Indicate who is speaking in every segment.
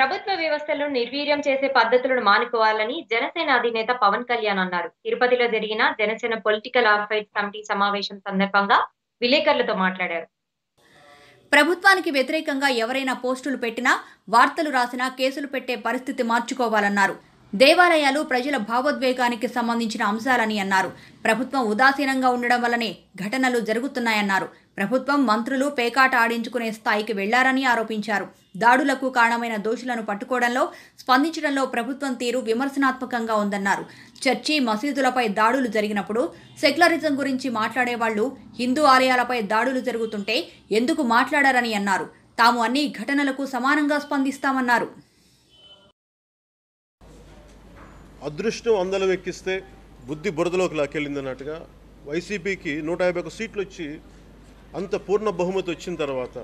Speaker 1: ప్రభుత్వ వ్యవస్థలో నిర్వీర్యం చేసే పద్ధతులను మానుకోవాలని జనసేన అధినేత పవన్ కళ్యాణ్ అన్నారు తిరుపతిలో జరిగిన జనసేన పొలిటికల్ అఫైర్స్ కమిటీ సమావేశం సందర్భంగా విలేకరులతో మాట్లాడారు
Speaker 2: ప్రభుత్వానికి వ్యతిరేకంగా ఎవరైనా పోస్టులు పెట్టినా వార్తలు రాసినా కేసులు పెట్టే పరిస్థితి మార్చుకోవాలన్నారు దేవాలయాలు ప్రజల భావోద్వేగానికి సంబంధించిన అంశాలని అన్నారు ప్రభుత్వం ఉదాసీనంగా ఉండడం వల్లనే ఘటనలు జరుగుతున్నాయన్నారు ప్రభుత్వం మంత్రులు పేకాట ఆడించుకునే స్థాయికి వెళ్లారని ఆరోపించారు దాడులకు కారణమైన దోషులను పట్టుకోవడంలో స్పందించడంలో ప్రభుత్వం తీరు విమర్శనాత్మకంగా ఉందన్నారు చర్చి మసీదులపై దాడులు జరిగినప్పుడు సెక్యులరిజం గురించి మాట్లాడేవాళ్లు హిందూ ఆలయాలపై దాడులు జరుగుతుంటే ఎందుకు మాట్లాడారని అన్నారు తాము అన్ని ఘటనలకు సమానంగా స్పందిస్తామన్నారు
Speaker 3: అదృష్టం అందలం ఎక్కిస్తే బుద్ధి బురదలోకి లాకెళ్ళింది అన్నట్టుగా వైసీపీకి నూట యాభై ఒక సీట్లు వచ్చి అంత పూర్ణ బహుమతి వచ్చిన తర్వాత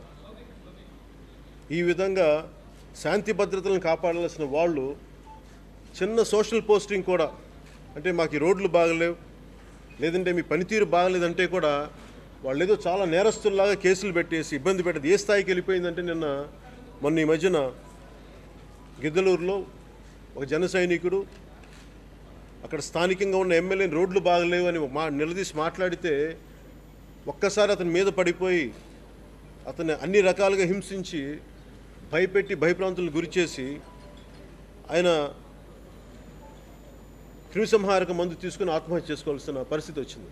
Speaker 3: ఈ విధంగా శాంతి భద్రతలను కాపాడాల్సిన వాళ్ళు చిన్న సోషల్ పోస్టింగ్ కూడా అంటే మాకు ఈ రోడ్లు బాగలేవు లేదంటే మీ పనితీరు బాగలేదంటే కూడా వాళ్ళు ఏదో చాలా నేరస్తుల్లాగా కేసులు పెట్టేసి ఇబ్బంది పెట్టేది ఏ స్థాయికి వెళ్ళిపోయిందంటే నిన్న మొన్న ఈ మధ్యన గిద్దలూరులో ఒక జన సైనికుడు అక్కడ స్థానికంగా ఉన్న ఎమ్మెల్యే రోడ్లు బాగలేవు అని మా నిలదీసి మాట్లాడితే ఒక్కసారి అతని మీద పడిపోయి అతన్ని అన్ని రకాలుగా హింసించి భయపెట్టి భయప్రాంతులను గురిచేసి ఆయన క్రిమిసంహారక మందు తీసుకుని ఆత్మహత్య చేసుకోవాల్సిన పరిస్థితి వచ్చింది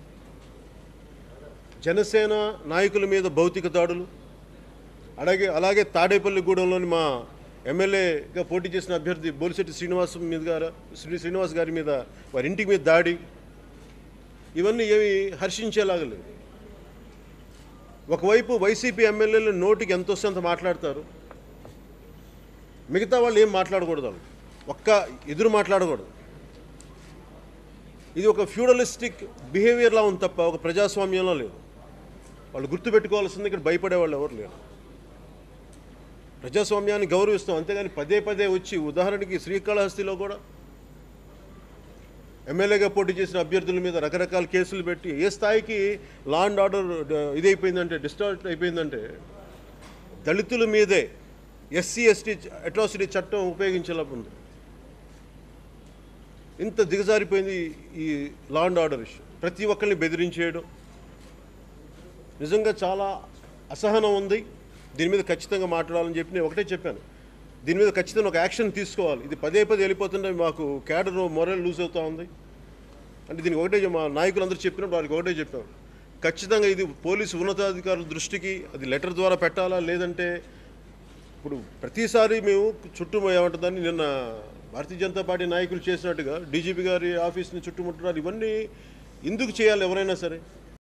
Speaker 3: జనసేన నాయకుల మీద భౌతిక దాడులు అలాగే అలాగే తాడేపల్లిగూడెంలోని మా ఎమ్మెల్యేగా పోటీ చేసిన అభ్యర్థి బోలిశెట్టి శ్రీనివాస్ మీద గారు శ్రీ శ్రీనివాస్ గారి మీద వారి ఇంటికి మీద దాడి ఇవన్నీ ఏమి హర్షించేలాగా లేవు ఒకవైపు వైసీపీ ఎమ్మెల్యేలు నోటికి ఎంత వస్తే అంత మాట్లాడతారు మిగతా వాళ్ళు ఏం మాట్లాడకూడదు వాళ్ళు ఒక్క ఎదురు మాట్లాడకూడదు ఇది ఒక ఫ్యూడలిస్టిక్ బిహేవియర్లా ఉంది తప్ప ఒక ప్రజాస్వామ్యంలో లేదు వాళ్ళు గుర్తుపెట్టుకోవాల్సింది ఇక్కడ భయపడే వాళ్ళు ఎవరు లేరు ప్రజాస్వామ్యాన్ని గౌరవిస్తాం అంతేగాని పదే పదే వచ్చి ఉదాహరణకి శ్రీకాళహస్తిలో కూడా ఎమ్మెల్యేగా పోటీ చేసిన అభ్యర్థుల మీద రకరకాల కేసులు పెట్టి ఏ స్థాయికి లా అండ్ ఆర్డర్ ఇదైపోయిందంటే డిస్టార్ట్ అయిపోయిందంటే దళితుల మీదే ఎస్సీ ఎస్టీ అట్రాసిటీ చట్టం ఉపయోగించేలా ఉంది ఇంత దిగజారిపోయింది ఈ లా అండ్ ఆర్డర్ ఇష్యూ ప్రతి ఒక్కరిని బెదిరించేయడం నిజంగా చాలా అసహనం ఉంది దీని మీద ఖచ్చితంగా మాట్లాడాలని చెప్పి నేను ఒకటే చెప్పాను దీని మీద ఖచ్చితంగా ఒక యాక్షన్ తీసుకోవాలి ఇది పదే పదే వెళ్ళిపోతుంటే మాకు క్యాడర్ మొరల్ లూజ్ అవుతూ ఉంది అంటే దీనికి ఒకటే చె- మా నాయకులందరూ చెప్పినప్పుడు వాళ్ళకి ఒకటే చెప్పాం ఖచ్చితంగా ఇది పోలీసు ఉన్నతాధికారుల దృష్టికి అది లెటర్ ద్వారా పెట్టాలా లేదంటే ఇప్పుడు ప్రతిసారి మేము చుట్టూ ఏమంటుందని నిన్న భారతీయ జనతా పార్టీ నాయకులు చేసినట్టుగా డీజీపీ గారి ఆఫీస్ని చుట్టుముట్టడాలు ఇవన్నీ ఎందుకు చేయాలి ఎవరైనా సరే